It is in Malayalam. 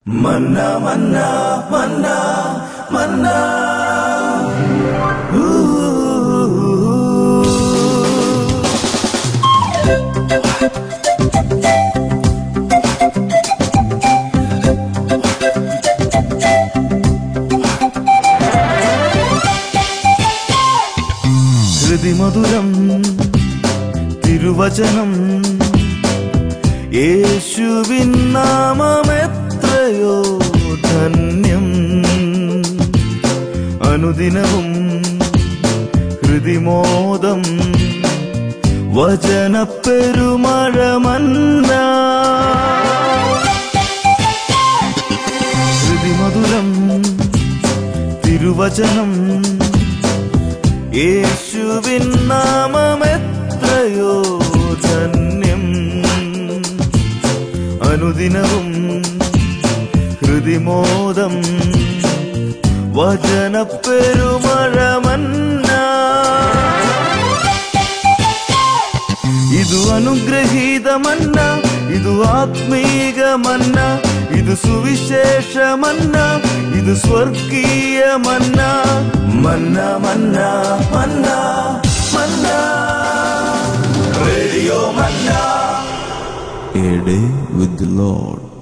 മന്ന മന്ന മന്ന മന്ന ഊ. ഹൃതിമധുരം തിരുവചനം യേശുവിൻ നാമമെത്രയോ ധന്യം അനുദിനവും ഹൃതിമോദം വചനപ്പെരുമഴ മന്ന ഹൃതിമധുരം തിരുവചനം യേശുവിൻ നാമമെത്രയോ ധന്യം അനുദിനവും ഹൃതിമോദം വചനപ്പെരുമഴ മന്ന ಇದು ಅನುಗ್ರಹೀತ ಮನ್ನ ಇದು ಆತ್ಮೀಗ ಮನ್ನ ಇದು ಸುವಿಶೇಷ ಮನ್ನ ಇದು ಸ್ವರ್ಗೀಯ ಮನ್ನ ಮನ್ನ ಮನ್ನ ಮನ್ನ ಮನ್ನ ರೇಡಿಯೋ ಮನ್ನ A day with the Lord.